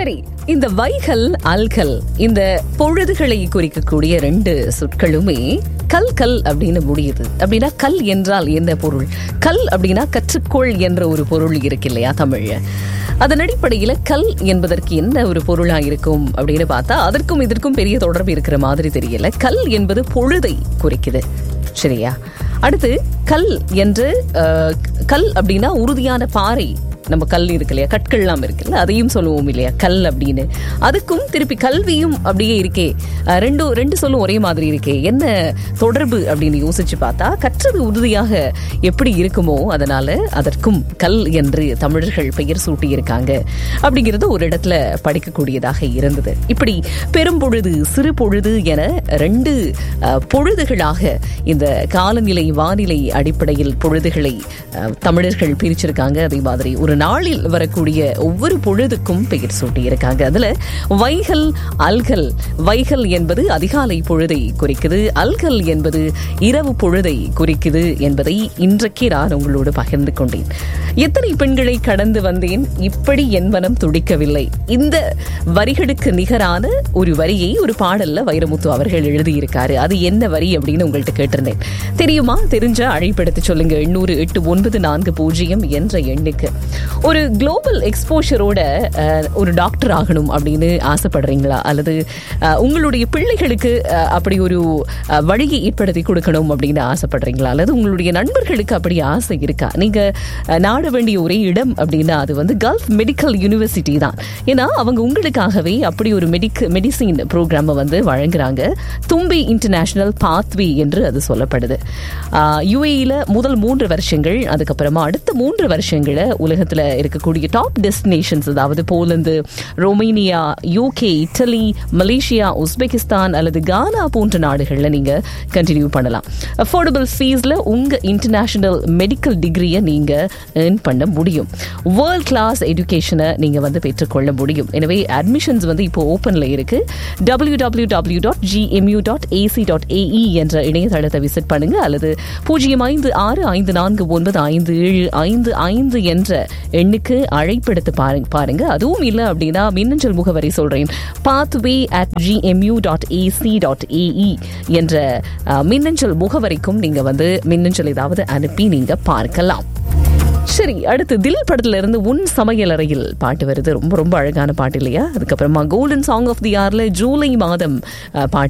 சரி இந்த வைகல் அல்கல் இந்த பொழுதுகளை குறிக்கக்கூடிய ரெண்டு சொற்களுமே கல் கல் அப்படின்னு முடியுது அப்படின்னா கல் என்றால் என்ன பொருள் கல் அப்படின்னா கற்றுக்கொள் என்ற ஒரு பொருள் இருக்கு இல்லையா தமிழ்ல அதன் அடிப்படையில கல் என்பதற்கு என்ன ஒரு பொருளா இருக்கும் அப்படின்னு பார்த்தா அதற்கும் இதற்கும் பெரிய தொடர்பு இருக்கிற மாதிரி தெரியல கல் என்பது பொழுதை குறிக்குது சரியா அடுத்து கல் என்று அஹ், கல் அப்படின்னா உறுதியான பாறை நம்ம கல் இருக்கு இல்லையா கற்கள்லாம் இருக்குல்ல அதையும் சொல்லுவோம் இல்லையா கல் அப்படின்னு அதுக்கும் திருப்பி கல்வியும் அப்படியே இருக்கே அஹ், ரெண்டும் ரெண்டு சொல்லும் ஒரே மாதிரி இருக்கே என்ன தொடர்பு அப்படின்னு யோசிச்சு பார்த்தா கற்றது உறுதியாக எப்படி இருக்குமோ அதனால அதற்கும் கல் என்று தமிழர்கள் பெயர் சூட்டி இருக்காங்க அப்படிங்கிறது ஒரு இடத்துல படிக்கக்கூடியதாக இருந்தது இப்படி பெரும்பொழுது சிறு பொழுது என ரெண்டு அஹ், பொழுதுகளாக இந்த காலநிலை வானிலை அடிப்படையில் பொழுதுகளை அஹ், தமிழர்கள் பிரிச்சிருக்காங்க அதே மாதிரி ஒரு நாளில் வரக்கூடிய ஒவ்வொரு பொழுதுக்கும் பெயர் சூட்டி இருக்காங்க அதுல வைகல் அல்கல் வைகல் என்பது அதிகாலை பொழுதை குறிக்குது அல்கல் என்பது இரவு பொழுதை குறிக்குது என்பதை இன்றைக்கு நான் உங்களோடு பகிர்ந்து கொண்டேன் எத்தனை பெண்களை கடந்து வந்தேன் இப்படி என் மனம் துடிக்கவில்லை இந்த வரிகளுக்கு நிகரான ஒரு வரியை ஒரு பாடல்ல வைரமுத்து அவர்கள் எழுதியிருக்காரு அது என்ன வரி அப்படின்னு உங்கள்கிட்ட கேட்டிருந்தேன் தெரியுமா தெரிஞ்சா அழைப்படுத்தி சொல்லுங்க எண்ணூறு எட்டு ஒன்பது நான்கு பூஜ்ஜியம் என்ற எண்ணுக்கு ஒரு குளோபல் எக்ஸ்போஷரோட ஒரு டாக்டர் ஆகணும் அப்படின்னு ஆசைப்படுறீங்களா அல்லது அஹ், உங்களுடைய பிள்ளைகளுக்கு அஹ், அப்படி ஒரு அஹ், வழியை ஏற்படுத்தி கொடுக்கணும் அப்படின்னு ஆசைப்படுறீங்களா அல்லது உங்களுடைய நண்பர்களுக்கு அப்படி ஆசை இருக்கா நீங்க அஹ், நாட வேண்டிய ஒரே இடம் அப்படின்னா அது வந்து கல்ஃப் மெடிக்கல் யூனிவர்சிட்டி தான் ஏன்னா அவங்க உங்களுக்காகவே அப்படி ஒரு மெடிக் மெடிசின் ப்ரோக்ராமை வந்து வழங்குறாங்க தும்பி இன்டர்நேஷனல் பாத்வே என்று அது சொல்லப்படுது யுஏஇல முதல் மூன்று வருஷங்கள் அதுக்கப்புறமா அடுத்த மூன்று வருஷங்களை உலகத்துல இருக்கக்கூடிய டாப் டெஸ்டினேஷன்ஸ் அதாவது Poland Romania UK Italy Malaysia Uzbekistan அல்லது கானா போன்ற நாடுகள்ல நீங்க கண்டினியூ பண்ணலாம் அஃபோர்டபுள் ஃபீஸ்ல உங்க இன்டர்நேஷனல் மெடிக்கல் டிகிரியை நீங்க earn பண்ண முடியும் வேர்ல்ட் கிளாஸ் எஜுகேஷனை நீங்க வந்து பெற்றுக்கொள்ள முடியும் எனவே அட்மிஷன்ஸ் வந்து இப்போ ஓப்பன்ல இருக்கு W W W dot GMU dot AC dot AE என்ற இணையதளத்தை விசிட் பண்ணுங்க அல்லது பூஜ்ஜியம் ஐந்து ஆறு ஐந்து நான்கு ஒன்பது ஐந்து ஏழு ஐந்து ஐந்து என்ற எண்ணுக்கு அழைப்பெடுத்து பாருங்க பாருங்க அதுவும் இல்லை அப்படின்னா மின்னஞ்சல் முகவரி சொல்றேன் pathway at GMU dot AC dot AE என்ற அஹ், மின்னஞ்சல் முகவரிக்கும் நீங்க வந்து மின்னஞ்சல் ஏதாவது அனுப்பி நீங்க பார்க்கலாம் சரி அடுத்து தில் படத்துல இருந்து உன் சமையல் அறையில் பாட்டு வருது ரொம்ப ரொம்ப அழகான பாட்டு இல்லையா அதுக்கப்புறமா கோல்டன் சாங் ஆஃப் தி ஆர்ல ஜூலை மாதம் அஹ், பாட்டு